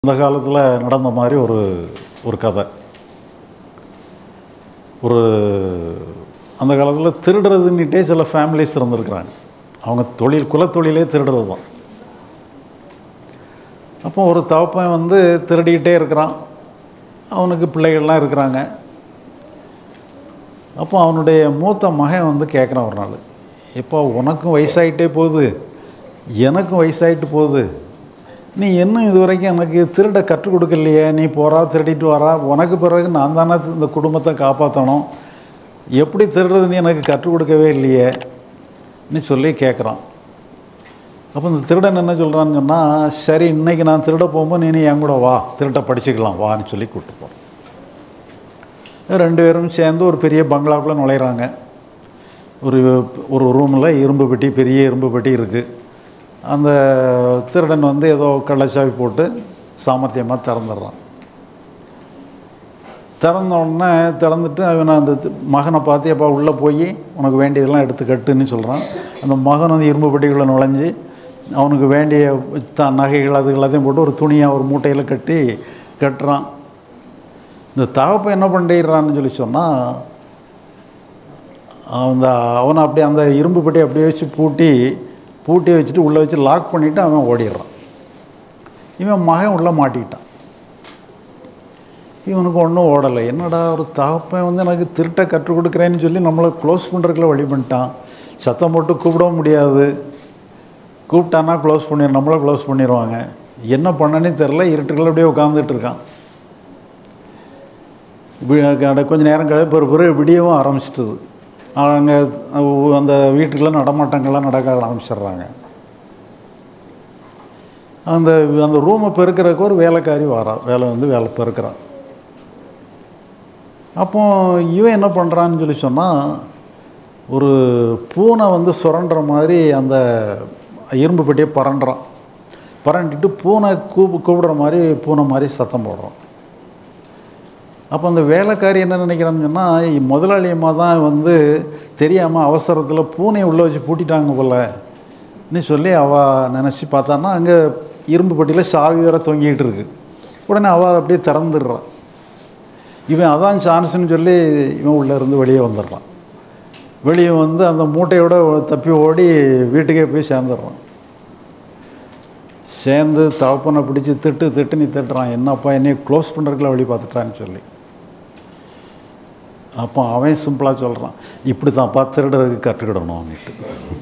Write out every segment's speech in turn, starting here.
அந்த காலத்தில் நடந்த மாதிரி ஒரு ஒரு கதை ஒரு அந்த காலத்தில் திருடுறதுன்னுட்டே சில ஃபேமிலிஸ் இருந்திருக்கிறாங்க அவங்க தொழில் குலத்தொழிலே திருடுறது தான் அப்போ ஒரு தகப்பன் வந்து திருடிக்கிட்டே இருக்கிறான் அவனுக்கு பிள்ளைகள்லாம் இருக்கிறாங்க அப்போ அவனுடைய மூத்த மகன் வந்து கேட்குறான் ஒரு நாள் இப்போ உனக்கும் வயசாயிட்டே போகுது எனக்கும் வயசாயிட்டு போகுது நீ இன்னும் இது வரைக்கும் எனக்கு திருட கற்றுக் கொடுக்கலையே நீ போறா திருடிட்டு வரா உனக்கு பிறகு நான் தானே இந்த குடும்பத்தை காப்பாற்றணும் எப்படி திருடுறது நீ எனக்கு கற்றுக் கொடுக்கவே இல்லையே நீ சொல்லி கேட்குறான் அப்போ இந்த திருடன் என்ன சொல்கிறான்னு சொன்னால் சரி இன்னைக்கு நான் திருட போகும்போது நீ நீ என் கூட வா திருட்ட படிச்சுக்கலாம் வான்னு சொல்லி கூப்பிட்டு போகிறேன் ரெண்டு பேரும் சேர்ந்து ஒரு பெரிய பங்களாக்குள்ளே நுழையிறாங்க ஒரு ஒரு ரூமில் இரும்பு பெட்டி பெரிய இரும்பு பெட்டி இருக்குது அந்த திருடன் வந்து ஏதோ கள்ளச்சாவி போட்டு சாமர்த்தியமாக திறந்துடுறான் திறந்த உடனே திறந்துட்டு அவனை அந்த தி- மகனை பார்த்து எப்போ உள்ளே போய் உனக்கு வேண்டியதெல்லாம் எடுத்து கட்டுன்னு சொல்கிறான் அந்த மகன் வந்து இரும்பு பெட்டிக்குள்ளே நுழைஞ்சு அவனுக்கு வேண்டிய த நகைகள் அது எல்லாத்தையும் போட்டு ஒரு துணியாக ஒரு மூட்டையில் கட்டி கட்டுறான் இந்த தகப்பை என்ன பண்ணிடுறான்னு சொல்லி சொன்னால் அந்த அவனை அப்படியே அந்த இரும்பு பெட்டி அப்படியே வச்சு பூட்டி பூட்டி வச்சுட்டு உள்ளே வச்சு லாக் பண்ணிவிட்டு அவன் ஓடிடுறான் இவன் மகன் உள்ளே மாட்டிக்கிட்டான் இவனுக்கு ஒன்றும் ஓடலை என்னடா ஒரு தகப்பன் வந்து எனக்கு திருட்ட கற்றுக் கொடுக்குறேன்னு சொல்லி நம்மளை க்ளோஸ் பண்ணுறதுக்குள்ள வழி பண்ணிட்டான் சத்தம் போட்டு கூப்பிடவும் முடியாது கூப்பிட்டானா க்ளோஸ் பண்ணி நம்மளை க்ளோஸ் பண்ணிடுவாங்க என்ன பண்ணனே தெரில இருட்டுக்குள்ள அப்படியே உட்காந்துட்டு இருக்கான் வி- அட கொஞ்ச நேரம் கழிப்பு ஒரு பிறகு விடியவும் ஆரம்பிச்சிட்டது அங்கே அந்த வீட்டுக்குள்ள நடமாட்டங்கள்லாம் நடக்க ஆரம்பிச்சிடுறாங்க அந்த அந்த ரூமை பெருக்கிறதுக்கு ஒரு வேலைக்காரி வரா வேலை வந்து வேலை பெருக்கிறான் அப்போ இவன் என்ன பண்ணுறான்னு சொல்லி சொன்னால் ஒரு பூனை வந்து சுரண்டுற மாதிரி அந்த இரும்பு பெட்டியை பரண்டுறான் பரண்டிட்டு பூனை கூப்பு கூப்பிடுற மாதிரி பூனை மாதிரி சத்தம் போடுறான் அப்போ அந்த வேலைக்காரி என்ன நினைக்கிறான்னு சொன்னால் முதலாளி அம்மா தான் வந்து தெரியாமல் அவசரத்தில் பூனையை உள்ளே வச்சு பூட்டிட்டாங்க போல ன்னு சொல்லி அவள் நினச்சி பார்த்தான்னா அங்கே இரும்பு பெட்டியில் சாவி வேற தொங்கிட்டு இருக்கு உடனே அவள் அதை அப்படியே திறந்துடுறான் இவன் அதான் சான்ஸ்னு சொல்லி இவன் உள்ளே இருந்து வெளியே வந்துடுறான் வெளியே வந்து அந்த மூட்டையோட தப்பி ஓடி வீட்டுக்கே போய் சேர்ந்துடுறான் சேர்ந்து தகப்பனை பிடிச்சி திட்டு திட்டு நீ திட்டுறான் என்னப்பா என்னைய க்ளோஸ் பண்ணுறதுக்குள்ள வழி பார்த்துட்டான்னு சொல்லி அப்போ அவன் சிம்பிளாக சொல்கிறான் இப்படி தான் திருடுறதுக்கு கற்றுக்கிடணும் அவன்கிட்ட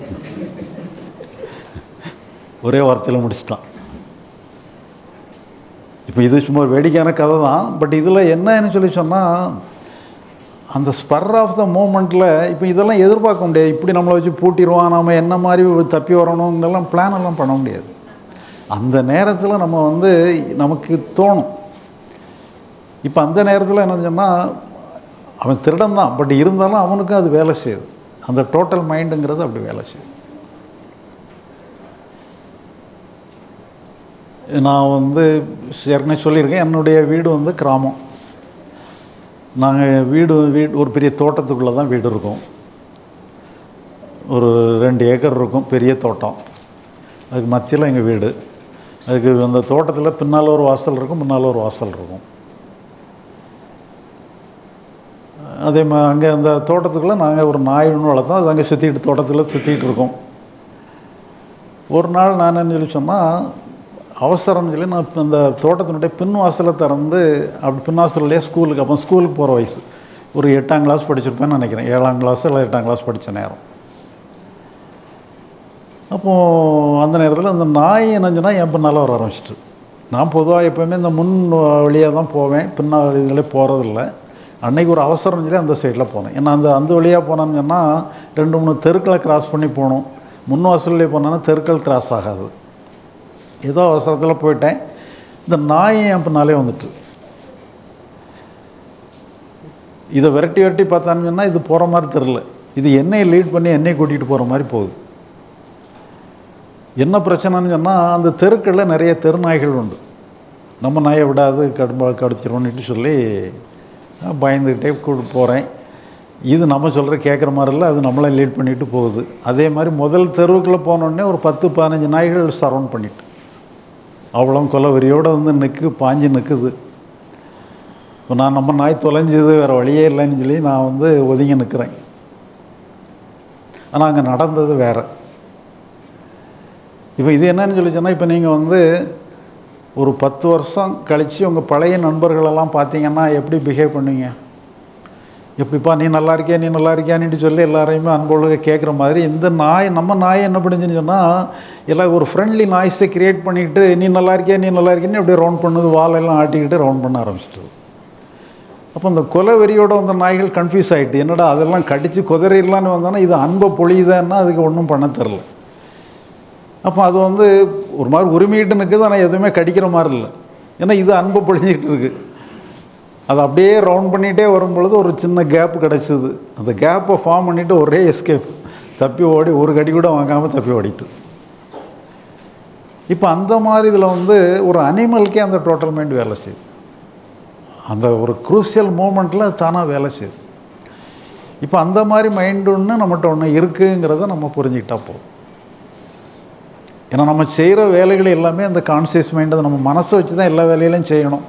ஒரே வார்த்தையில் முடிச்சிட்டான் இப்போ இது சும்மா ஒரு வேடிக்கையான கதை தான் பட் இதில் என்னன்னு சொல்லி சொன்னால் அந்த ஸ்பர் ஆஃப் த மூமெண்ட்டில் இப்போ இதெல்லாம் எதிர்பார்க்க முடியாது இப்படி நம்மளை வச்சு பூட்டிடுவான் நம்ம என்ன மாதிரி தப்பி வரணுங்கெல்லாம் பிளான் எல்லாம் பண்ண முடியாது அந்த நேரத்தில் நம்ம வந்து நமக்கு தோணும் இப்போ அந்த நேரத்தில் என்ன சொன்னால் அவன் திருடன் தான் பட் இருந்தாலும் அவனுக்கும் அது வேலை செய்யுது அந்த டோட்டல் மைண்டுங்கிறது அப்படி வேலை செய்யுது நான் வந்து ஏற்கனவே சொல்லியிருக்கேன் என்னுடைய வீடு வந்து கிராமம் நாங்கள் வீடு வீடு ஒரு பெரிய தோட்டத்துக்குள்ளே தான் வீடு இருக்கும் ஒரு ரெண்டு ஏக்கர் இருக்கும் பெரிய தோட்டம் அதுக்கு மத்தியில் எங்கள் வீடு அதுக்கு அந்த தோட்டத்தில் பின்னால் ஒரு வாசல் இருக்கும் முன்னால் ஒரு வாசல் இருக்கும் அதே மா அங்கே அந்த தோட்டத்துக்குள்ளே நாங்கள் ஒரு நாய் ஒன்று வளர்த்தோம் அது அங்கே சுற்றிட்டு தோட்டத்தில் சுற்றிட்டு இருக்கோம் ஒரு நாள் நான் என்ன சொல்லி சொன்னால் அவசரம்னு சொல்லி நான் இப்ப அந்த தோட்டத்தினுடைய பின் வாசலை திறந்து அப்படி பின் வாசல்லையே ஸ்கூலுக்கு அப்போ ஸ்கூலுக்கு போகிற வயசு ஒரு எட்டாம் கிளாஸ் படிச்சிருப்பேன்னு நினைக்கிறேன் ஏழாம் கிளாஸ் இல்லை எட்டாம் கிளாஸ் படித்த நேரம் அப்போது அந்த நேரத்தில் அந்த நாய் என்ன சொன்னால் என் பின்னால் வர ஆரம்பிச்சிட்டு நான் பொதுவாக எப்போவுமே இந்த முன் வழியாக தான் போவேன் பின்னால் வழிகளே போகிறதில்ல அன்னைக்கு ஒரு அவசரம் சொல்லி அந்த சைடில் போனேன் ஏன்னா அந்த அந்த வழியாக போனேன்னு சொன்னால் ரெண்டு மூணு தெருக்களை கிராஸ் பண்ணி போகணும் முன் வாசல்லே போனோன்னா தெருக்கள் கிராஸ் ஆகாது ஏதோ அவசரத்தில் போயிட்டேன் இந்த நாய் என் பின்னாலே வந்துட்டு இதை விரட்டி விரட்டி பார்த்தான்னு சொன்னால் இது போகிற மாதிரி தெரில இது என்னையை லீட் பண்ணி என்னையை கூட்டிகிட்டு போகிற மாதிரி போகுது என்ன பிரச்சனைன்னு சொன்னால் அந்த தெருக்களில் நிறைய தெருநாய்கள் உண்டு நம்ம நாயை விடாது கடும்பா கடிச்சிருவோன்னுட்டு சொல்லி நான் பயந்துக்கிட்டே கூட்டு போகிறேன் இது நம்ம சொல்கிற கேட்குற மாதிரி இல்லை அது நம்மளை லீட் பண்ணிட்டு போகுது அதே மாதிரி முதல் தெருவுக்குள்ளே போனோடனே ஒரு பத்து பதினஞ்சு நாய்கள் சரவுண்ட் பண்ணிட்டு அவ்வளோ கொலவெறியோடு வந்து நிற்கு பாஞ்சு நிற்குது இப்போ நான் நம்ம நாய் தொலைஞ்சது வேறு வழியே இல்லைன்னு சொல்லி நான் வந்து ஒதுங்கி நிற்கிறேன் ஆனால் அங்கே நடந்தது வேறு இப்போ இது என்னன்னு சொல்லி சொன்னால் இப்போ நீங்கள் வந்து ஒரு பத்து வருஷம் கழித்து உங்கள் பழைய நண்பர்களெல்லாம் பார்த்தீங்கன்னா எப்படி பிஹேவ் பண்ணுவீங்க எப்படிப்பா நீ நல்லா இருக்கியா நீ நல்லா இருக்கியான்னு சொல்லி எல்லாரையுமே அன்பொழுக கேட்குற மாதிரி இந்த நாய் நம்ம நாய் என்ன பண்ணுச்சுன்னு சொன்னால் எல்லாம் ஒரு ஃப்ரெண்ட்லி நாய்ஸை கிரியேட் பண்ணிக்கிட்டு நீ நல்லா இருக்கியா நீ நல்லா இருக்கியான்னு அப்படியே ரவுண்ட் பண்ணுது வாலெல்லாம் ஆட்டிக்கிட்டு ரவுண்ட் பண்ண ஆரம்பிச்சிட்டு அப்போ இந்த கொலை வெறியோட வந்த நாய்கள் கன்ஃபியூஸ் ஆகிட்டு என்னடா அதெல்லாம் கடித்து குதிரையிலான்னு வந்தோன்னா இது அன்பை பொழியுதான்னா அதுக்கு ஒன்றும் பண்ண தெரில அப்போ அது வந்து ஒரு மாதிரி உரிமையிட்டு நிற்குது ஆனால் எதுவுமே கடிக்கிற மாதிரி இல்லை ஏன்னா இது அன்பை பொழிஞ்சிக்கிட்டு இருக்குது அது அப்படியே ரவுண்ட் பண்ணிகிட்டே வரும் பொழுது ஒரு சின்ன கேப் கிடச்சிது அந்த கேப்பை ஃபார்ம் பண்ணிவிட்டு ஒரே எஸ்கேப் தப்பி ஓடி ஒரு கடி கூட வாங்காமல் தப்பி ஓடிட்டு இப்போ அந்த மாதிரி இதில் வந்து ஒரு அனிமலுக்கே அந்த டோட்டல் மைண்ட் வேலை செய்யுது அந்த ஒரு குரூசியல் மூமெண்ட்டில் தானாக வேலை செய்யுது இப்போ அந்த மாதிரி மைண்டு ஒன்று நம்மகிட்ட ஒன்று இருக்குங்கிறத நம்ம புரிஞ்சுக்கிட்டா போதும் ஏன்னா நம்ம செய்கிற வேலைகள் எல்லாமே அந்த கான்சியஸ் மைண்டை நம்ம மனசை வச்சு தான் எல்லா வேலைகளையும் செய்யணும்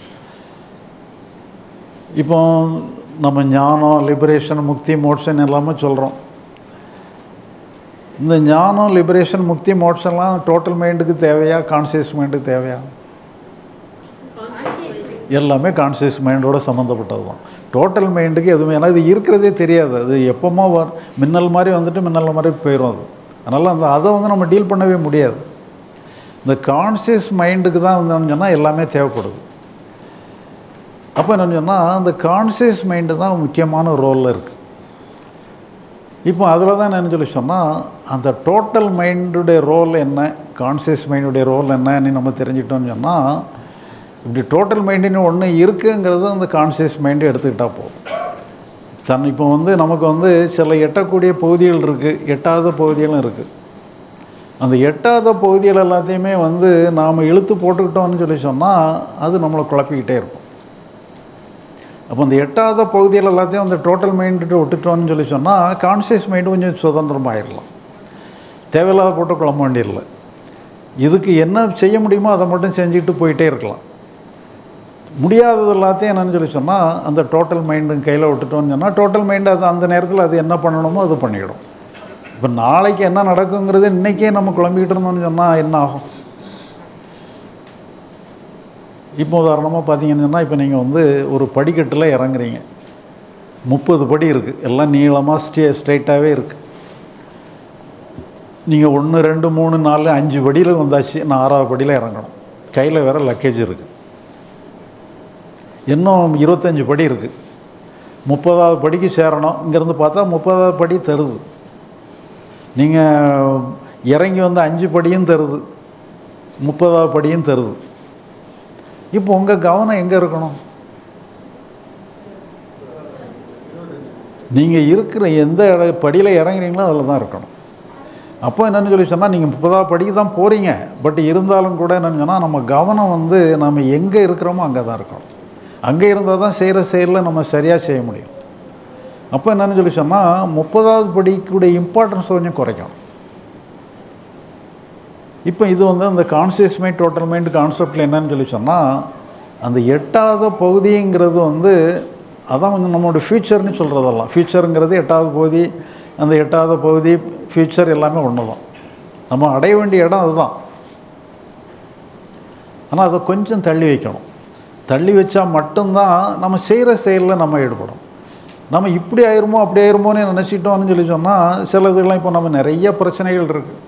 இப்போ நம்ம ஞானம் லிபரேஷன் முக்தி மோட்சன் எல்லாமே சொல்கிறோம் இந்த ஞானம் லிபரேஷன் முக்தி மோட்சம்லாம் டோட்டல் மைண்டுக்கு தேவையா கான்சியஸ் மைண்டுக்கு தேவையா எல்லாமே கான்சியஸ் மைண்டோட சம்மந்தப்பட்டது தான் டோட்டல் மைண்டுக்கு எதுவுமே ஏன்னா இது இருக்கிறதே தெரியாது அது எப்போமா வ மின்னல் மாதிரி வந்துட்டு மின்னல் மாதிரி போயிடும் அது அதனால் அந்த அதை வந்து நம்ம டீல் பண்ணவே முடியாது இந்த கான்சியஸ் மைண்டுக்கு தான் வந்து சொன்னால் எல்லாமே தேவைப்படுது அப்போ என்ன சொன்னால் அந்த கான்சியஸ் மைண்டு தான் முக்கியமான ரோலில் இருக்குது இப்போ அதில் தான் என்ன சொல்லி சொன்னால் அந்த டோட்டல் மைண்டுடைய ரோல் என்ன கான்சியஸ் மைண்டுடைய ரோல் என்னன்னு நம்ம தெரிஞ்சிட்டோம்னு சொன்னால் இப்படி டோட்டல் மைண்டுன்னு ஒன்று இருக்குங்கிறது அந்த கான்சியஸ் மைண்டு எடுத்துக்கிட்டால் போதும் சன் இப்போ வந்து நமக்கு வந்து சில எட்டக்கூடிய பகுதிகள் இருக்குது எட்டாத பகுதிகளும் இருக்குது அந்த எட்டாத பகுதிகள் எல்லாத்தையுமே வந்து நாம் இழுத்து போட்டுக்கிட்டோம்னு சொல்லி சொன்னால் அது நம்மளை குழப்பிக்கிட்டே இருக்கும் அப்போ அந்த எட்டாத பகுதிகள் எல்லாத்தையும் அந்த டோட்டல் மைண்டு விட்டுட்டோம்னு சொல்லி சொன்னால் கான்சியஸ் மைண்டு கொஞ்சம் சுதந்திரமாயிடலாம் தேவையில்லாத போட்டு குழம்ப வேண்டியதில்லை இதுக்கு என்ன செய்ய முடியுமோ அதை மட்டும் செஞ்சுக்கிட்டு போயிட்டே இருக்கலாம் முடியாதது எல்லாத்தையும் என்னன்னு சொல்லி சொன்னால் அந்த டோட்டல் மைண்டு கையில் விட்டுட்டோம்னு சொன்னால் டோட்டல் மைண்டு அது அந்த நேரத்தில் அது என்ன பண்ணணுமோ அது பண்ணிவிடும் இப்போ நாளைக்கு என்ன நடக்குங்கிறது இன்றைக்கே நம்ம குழம்பிக்கிட்டு இருந்தோம்னு சொன்னால் என்ன ஆகும் இப்போ உதாரணமாக பார்த்தீங்கன்னு சொன்னால் இப்போ நீங்கள் வந்து ஒரு படிக்கட்டில் இறங்குறீங்க முப்பது படி இருக்குது எல்லாம் நீளமாக ஸ்டே ஸ்ட்ரைட்டாகவே இருக்குது நீங்கள் ஒன்று ரெண்டு மூணு நாலு அஞ்சு படியில் வந்தாச்சு நான் ஆறாவது படியில் இறங்கணும் கையில் வேறு லக்கேஜ் இருக்குது இன்னும் இருபத்தஞ்சி படி இருக்குது முப்பதாவது படிக்கு சேரணும் இங்கேருந்து பார்த்தா முப்பதாவது படி தருது நீங்கள் இறங்கி வந்து அஞ்சு படியும் தருது முப்பதாவது படியும் தருது இப்போ உங்கள் கவனம் எங்கே இருக்கணும் நீங்கள் இருக்கிற எந்த இட படியில் இறங்குறீங்களோ அதில் தான் இருக்கணும் அப்போ என்னென்னு சொல்லி சொன்னால் நீங்கள் முப்பதாவது படிக்கு தான் போகிறீங்க பட் இருந்தாலும் கூட என்னென்னு சொன்னால் நம்ம கவனம் வந்து நம்ம எங்கே இருக்கிறோமோ அங்கே தான் இருக்கணும் அங்கே இருந்தால் தான் செய்கிற செயலில் நம்ம சரியாக செய்ய முடியும் அப்போ என்னென்னு சொல்லி சொன்னால் முப்பதாவது படிக்குடைய இம்பார்ட்டன்ஸ் கொஞ்சம் குறைக்கும் இப்போ இது வந்து அந்த கான்சியஸ் மைண்ட் டோட்டல் மைண்ட் கான்செப்டில் என்னன்னு சொல்லி சொன்னால் அந்த எட்டாவது பகுதிங்கிறது வந்து அதான் வந்து நம்மளோட ஃப்யூச்சர்னு சொல்கிறதெல்லாம் ஃப்யூச்சருங்கிறது எட்டாவது பகுதி அந்த எட்டாவது பகுதி ஃப்யூச்சர் எல்லாமே ஒன்று தான் நம்ம அடைய வேண்டிய இடம் அதுதான் ஆனால் அதை கொஞ்சம் தள்ளி வைக்கணும் தள்ளி வச்சா மட்டும்தான் நம்ம செய்கிற செயலில் நம்ம ஈடுபடும் நம்ம இப்படி ஆயிருமோ அப்படி ஆயிருமோன்னு நினச்சிட்டோம்னு சொல்லி சொன்னால் சில இதெல்லாம் இப்போ நம்ம நிறைய பிரச்சனைகள் இருக்குது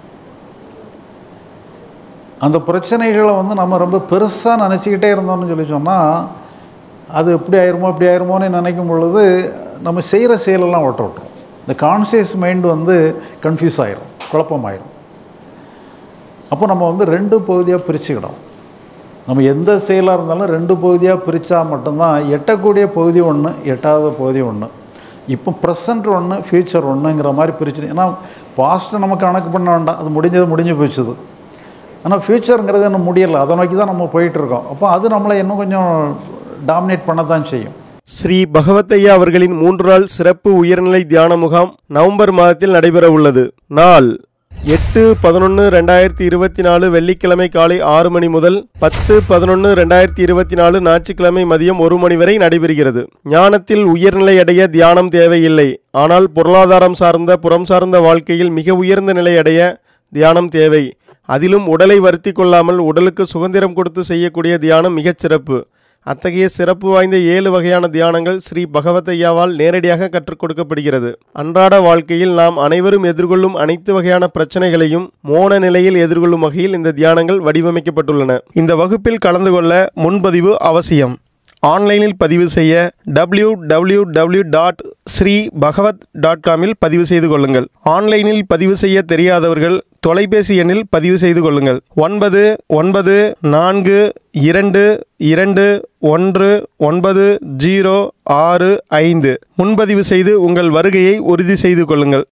அந்த பிரச்சனைகளை வந்து நம்ம ரொம்ப பெருசாக நினச்சிக்கிட்டே இருந்தோம்னு சொல்லி சொன்னால் அது எப்படி ஆயிருமோ அப்படி ஆயிருமோன்னு நினைக்கும் பொழுது நம்ம செய்கிற செயலெல்லாம் ஓட்ட விட்டுரும் இந்த கான்சியஸ் மைண்டு வந்து கன்ஃபியூஸ் ஆயிரும் குழப்பமாயிரும் அப்போ நம்ம வந்து ரெண்டு பகுதியாக பிரிச்சுக்கிடும் நம்ம எந்த செயலாக இருந்தாலும் ரெண்டு பகுதியாக பிரித்தா மட்டும்தான் எட்டக்கூடிய பகுதி ஒன்று எட்டாவது பகுதி ஒன்று இப்போ ப்ரெசண்ட் ஒன்று ஃப்யூச்சர் ஒன்றுங்கிற மாதிரி பிரிச்சு ஏன்னா பாஸ்ட்டை நம்ம கணக்கு பண்ண வேண்டாம் அது முடிஞ்சது முடிஞ்சு போச்சுது ஆனால் ஃப்யூச்சருங்கிறது இன்னும் முடியலை அதை நோக்கி தான் நம்ம போயிட்டுருக்கோம் அப்போ அது நம்மளை இன்னும் கொஞ்சம் டாமினேட் பண்ண தான் செய்யும் ஸ்ரீ பகவத்தையா அவர்களின் மூன்று நாள் சிறப்பு உயர்நிலை தியான முகாம் நவம்பர் மாதத்தில் நடைபெற உள்ளது நாள் எட்டு பதினொன்று ரெண்டாயிரத்தி இருபத்தி நாலு வெள்ளிக்கிழமை காலை ஆறு மணி முதல் பத்து பதினொன்று ரெண்டாயிரத்தி இருபத்தி நாலு ஞாயிற்றுக்கிழமை மதியம் ஒரு மணி வரை நடைபெறுகிறது ஞானத்தில் உயர்நிலை அடைய தியானம் தேவையில்லை ஆனால் பொருளாதாரம் சார்ந்த புறம் சார்ந்த வாழ்க்கையில் மிக உயர்ந்த நிலை அடைய தியானம் தேவை அதிலும் உடலை வருத்தி கொள்ளாமல் உடலுக்கு சுதந்திரம் கொடுத்து செய்யக்கூடிய தியானம் மிகச் சிறப்பு அத்தகைய சிறப்பு வாய்ந்த ஏழு வகையான தியானங்கள் ஸ்ரீ பகவத் ஐயாவால் நேரடியாக கற்றுக் கொடுக்கப்படுகிறது அன்றாட வாழ்க்கையில் நாம் அனைவரும் எதிர்கொள்ளும் அனைத்து வகையான பிரச்சனைகளையும் மோன நிலையில் எதிர்கொள்ளும் வகையில் இந்த தியானங்கள் வடிவமைக்கப்பட்டுள்ளன இந்த வகுப்பில் கலந்து கொள்ள முன்பதிவு அவசியம் ஆன்லைனில் பதிவு செய்ய W W W dot Sri Bhagavat dot காமில் பதிவு செய்து கொள்ளுங்கள் ஆன்லைனில் பதிவு செய்ய தெரியாதவர்கள் தொலைபேசி எண்ணில் பதிவு செய்து கொள்ளுங்கள் ஒன்பது ஒன்பது நான்கு இரண்டு இரண்டு ஒன்று ஒன்பது ஜீரோ ஆறு ஐந்து முன்பதிவு செய்து உங்கள் வருகையை உறுதி செய்து கொள்ளுங்கள்